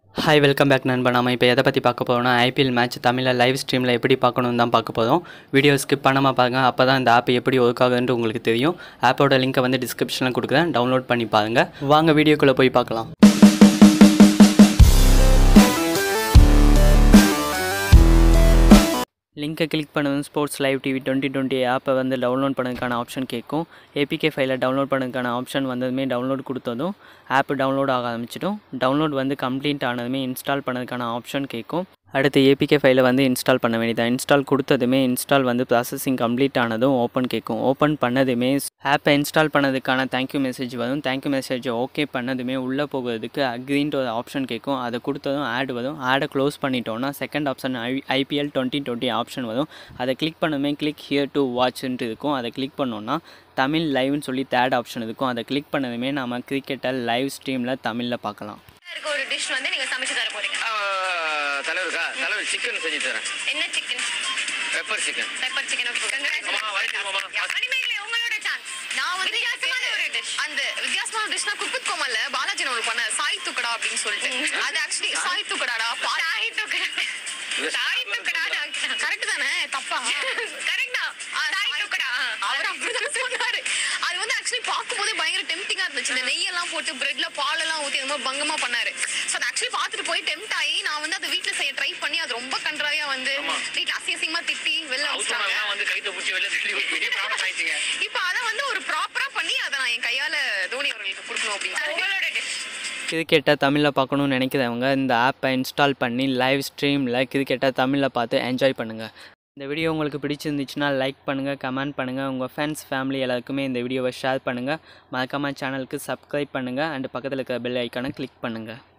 Hi welcome back நண்பா நம்ம இப்போ எதை பற்றி பார்க்க போகிறோம்னா ஐபிஎல் மேட்ச் தமிழில் லைவ் ஸ்ட்ரீமில் எப்படி பார்க்கணுன்னு தான் பார்க்க போகிறோம் வீடியோ ஸ்கிப் பண்ணாமல் பாருங்க அப்போ தான் இந்த ஆப் எப்படி ஒர்க் ஆகுதுன்ட்டு உங்களுக்கு தெரியும் ஆப்போட லிங்க்கை வந்து டிஸ்கிரிப்ஷனில் கொடுக்குறேன் டவுன்லோட் பண்ணி பாருங்கள் வாங்க வீடியோக்குள்ளே போய் பார்க்கலாம் லிங்கை கிளிக் பண்ணதும் sports live TV twenty twenty ஆப்பை வந்து டவுன்லோட் பண்ணதுக்கான ஆப்ஷன் கேட்கும் ஏபிகே ஃபைலை டவுன்லோட் பண்ணதுக்கான ஆப்ஷன் வந்ததுமே டவுன்லோட் கொடுத்ததும் ஆப் டவுன்லோட் ஆக ஆரம்பிச்சிடும் டவுன்லோட் வந்து கம்ப்ளீட் ஆனதுமே இன்ஸ்டால் பண்ணதுக்கான ஆப்ஷன் கேட்கும் அடுத்து ஏபிகே ஃபைலை வந்து இன்ஸ்டால் பண்ண வேண்டியதான் இன்ஸ்டால் கொடுத்ததுமே இன்ஸ்டால் வந்து ப்ராசஸிங் கம்ப்ளீட் ஆனதும் ஓப்பன் கேட்கும் ஓப்பன் பண்ணதுமே ஆப்பை இன்ஸ்டால் பண்ணதுக்கான தேங்க்யூ மெசேஜ் வரும் தேங்க்யூ மெசேஜ் ஓகே பண்ணதுமே உள்ளே போகிறதுக்கு அக்ரின்ட்டு ஒரு ஆப்ஷன் கேட்கும் அதை கொடுத்ததும் ஆட் வரும் ஆடை க்ளோஸ் பண்ணிட்டோன்னா செகண்ட் ஆப்ஷன் ஐ ஐபிஎல் டுவெண்ட்டி டுவெண்ட்டி ஆப்ஷன் வரும் அதை கிளிக் பண்ணதுமே கிளிக் ஹியர் டு வாட்ச்ன்ட்டு இருக்கும் அதை கிளிக் பண்ணோன்னா தமிழ் லைவ்னு சொல்லி தேர்ட் ஆப்ஷன் இருக்கும் அதை கிளிக் பண்ணதுமே நம்ம கிரிக்கெட்டை லைவ் ஸ்ட்ரீமில் தமிழில் பார்க்கலாம் இருக்க ஒரு டிஷ் வந்து நீங்க சமைச்சு தர போறீங்க ஆ, தலைவருக்கா தலைவர் சிக்கன் செஞ்சு தரேன் என்ன chicken pepper chicken pepper chicken ஆமா, வாங்கிட்டு வாமா. அனிமேகளே உங்களோட சான்ஸ் நான் வந்து வித்தியாசமான ஒரு டிஷ் அந்த வித்தியாசமான டிஷ்னா குக்குத் கோமல்ல பாலாஜி ஒரு பண்ண சாய் துக்கடா அப்படின்னு சொல்லிட்டு அது ஆக்சுவலி சாய் துக்கடாடா சாய் துக்கடா சாய் துக்கடா கரெக்ட் தானே தப்பா கரெக்டா சாய் துக்கடா அவர் அப்படிதான் சொன்னாரு அது வந்து ஆக்சுவலி பார்க்கும்போதே பயங்கர டெம்டிங்கா இருந்துச்சு இந்த நெய்யெல்லாம் போட்டு பிரெட்ல பால் எல்லாம் ஊத்தி அந்த மாதிரி பங்கமா பண்ணாரு சோ அதை ஆக்சுவலி பார்த்துட்டு போய் டெம்ட் ஆகி நான் வந்து அதை வீட்ல செய்ய ட்ரை பண்ணி அது ரொம்ப கன்றாவியா வந்து வீட்ல அசிங்க அசிங்கமா திட்டி வெளில அனுப்பிச்சிட்டாங்க அவுத்தவங்க வந்து கைத்தை பிடிச்சி வெளில தள்ளி ஒரு பெரிய ப்ராப்ளம் ஆயிடுச்சுங்க இப்போ அதை வந்து ஒரு ப்ராப்பரா பண்ணி அதை நான் என் கையால தோனி அவர்களுக்கு கொடுக்கணும் அப்படின்னு உங்களோட டிஷ் கிரிக்கெட்டை தமிழில் பார்க்கணுன்னு நினைக்கிறவங்க இந்த ஆப்பை இன்ஸ்டால் பண்ணி லைவ் ஸ்ட்ரீமில் கிரிக்கெட்டை தமிழில் பார்த்து என்ஜாய் பண்ணுங்கள் இந்த வீடியோ உங்களுக்கு பிடிச்சிருந்துச்சுன்னா லைக் பண்ணுங்கள் கமெண்ட் பண்ணுங்கள் உங்கள் ஃப்ரெண்ட்ஸ் ஃபேமிலி எல்லாருக்குமே இந்த வீடியோவை ஷேர் பண்ணுங்கள் மறக்காமல் சேனலுக்கு சப்ஸ்கிரைப் பண்ணுங்கள் அண்ட் பக்கத்தில் இருக்கிற பெல் ஐக்கானை கிளிக் பண்ணுங்கள்